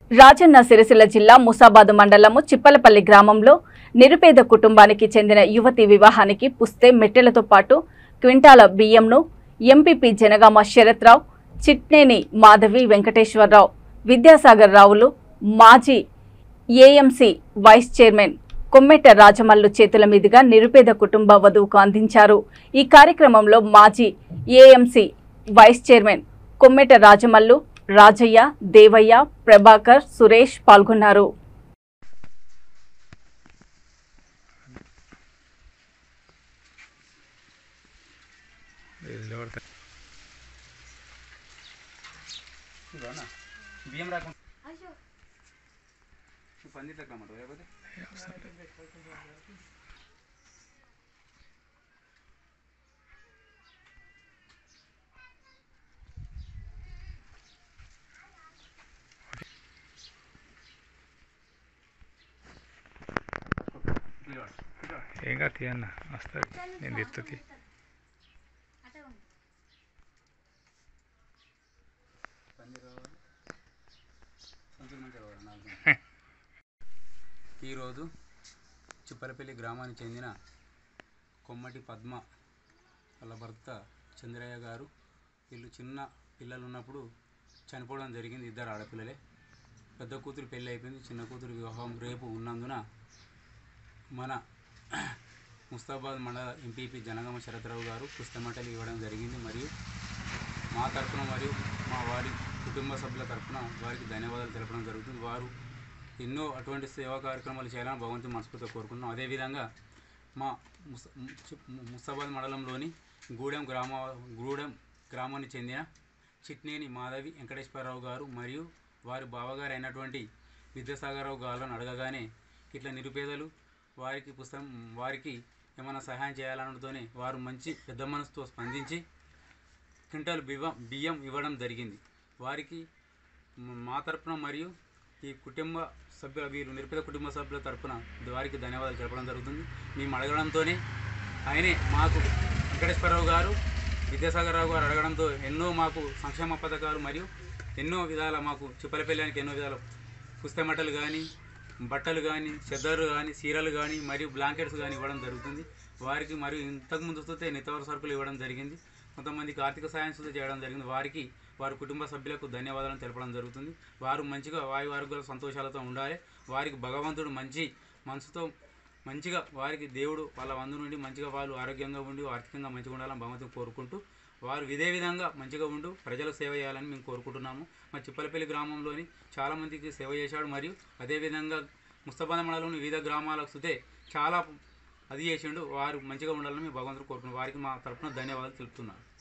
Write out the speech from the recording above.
రాజన్న సిరిసిల్ల జిల్లా ముసాబాద్ మండలము చిప్పలపల్లి గ్రామంలో నిరుపేద కుటుంబానికి చెందిన యువతి వివాహానికి పుస్తే మెట్టెలతో పాటు క్వింటాల బియ్యంను ఎంపీపీ జనగామ శరత్రావు చిట్నేని మాధవి వెంకటేశ్వరరావు విద్యాసాగర్ రావులు మాజీ AMC vice chairman Kommeta Rajamallu చేతుల మీదుగా నిరుపేద కుటుంబ వధువుకు అందించారు ఈ కార్యక్రమంలో మాజీ AMC vice chairman Kommeta Rajamallu Rajaiah Devaiah Prabhakar Suresh పాల్గొన్నారు ఇదిగోనా? బియ్యం రాకుండా పందిట్లకు రమ్మంటారు లేకపోతే ఇదిగో, ఇదిగో. ఏం కాదు తీయన్న వస్తుంది నేను తిప్పుతుంది పందిరు సంచులు మంచిగా కావాలి నాలుగు ఈరోజు చిప్పలపల్లి గ్రామానికి చెందిన కొమ్మటి పద్మ వాళ్ళ భర్త చంద్రయ్య గారు వీళ్ళు చిన్న పిల్లలు ఉన్నప్పుడు చనిపోవడం జరిగింది ఇద్దరు ఆడపిల్లలే పెద్ద కూతురు పెళ్ళి అయిపోయింది చిన్న కూతురు వివాహం రేపు ఉన్నందున మన ముస్తాబాద్ మండల ఎంపీపీ జనగామ శరత్రావు గారు పుస్తమటలు ఇవ్వడం జరిగింది మరియు మా తరపున మరియు మా వారి కుటుంబ సభ్యుల తరపున వారికి ధన్యవాదాలు తెలపడం జరుగుతుంది వారు ఎన్నో అటువంటి సేవా కార్యక్రమాలు చేయాలని భగవంతుని మనస్ఫూర్తిగా కోరుకుంటున్నాం అదేవిధంగా మా ముస చి- ముస్తాబాద్ మండలంలోని గూడెం గ్రామ గూడెం గ్రామానికి చెందిన చిట్నేని మాధవి వెంకటేశ్వరరావు గారు మరియు వారి బావగారు అయినటువంటి విద్యాసాగరరావు గారులను అడగగానే ఇట్లా నిరుపేదలు వారికి పుస్తకం వారికి ఏమైనా సహాయం చేయాలనడంతోనే వారు మంచి పెద్ద మనసుతో స్పందించి క్వింటాల్ బియ్యం బియ్యం ఇవ్వడం జరిగింది వారికి మ- మా తరపున మరియు ఈ కుటుంబ సభ్యుల వీరు నిరుపేద కుటుంబ సభ్యుల తరపున వారికి ధన్యవాదాలు చెప్పడం జరుగుతుంది మేము అడగడంతోనే ఆయనే మాకు వెంకటేశ్వరరావు గారు విద్యాసాగరరావు గారు అడగడంతో ఎన్నో మాకు సంక్షేమ పథకాలు మరియు ఎన్నో విధాల మాకు చిప్పలపల్లానికి ఎన్నో విధాలు పుస్తమట్టలు కానీ బట్టలు కానీ చెద్దరు కానీ చీరలు కానీ మరియు బ్లాంకెట్స్ కానీ ఇవ్వడం జరుగుతుంది వారికి మరియు ఇంతకుముందు చూస్తే నిత్యవర సరుకులు ఇవ్వడం జరిగింది కొంతమందికి ఆర్థిక సాయం సుధా చేయడం జరిగింది వారికి వారి కుటుంబ సభ్యులకు ధన్యవాదాలను తెలపడం జరుగుతుంది వారు మంచిగా వారి వారు సంతోషాలతో ఉండాలి వారికి భగవంతుడు మంచి మనసుతో మంచిగా వారికి దేవుడు వాళ్ళ వందు నుండి మంచిగా వాళ్ళు ఆరోగ్యంగా ఉండి ఆర్థికంగా మంచిగా ఉండాలని భగవంతుని కోరుకుంటూ వారు ఇదే విధంగా మంచిగా ఉంటూ ప్రజలకు సేవ చేయాలని మేము కోరుకుంటున్నాము మా చిప్పలపల్లి గ్రామంలోని చాలామందికి సేవ చేశాడు మరియు అదేవిధంగా ముస్తఫాద మండలంలోని వివిధ గ్రామాలకు సుతే చాలా అది చేసిండు వారు మంచిగా ఉండాలని మేము భగవంతుడు కోరుకుంటున్నాం వారికి మా తరపున ధన్యవాదాలు తెలుపుతున్నాను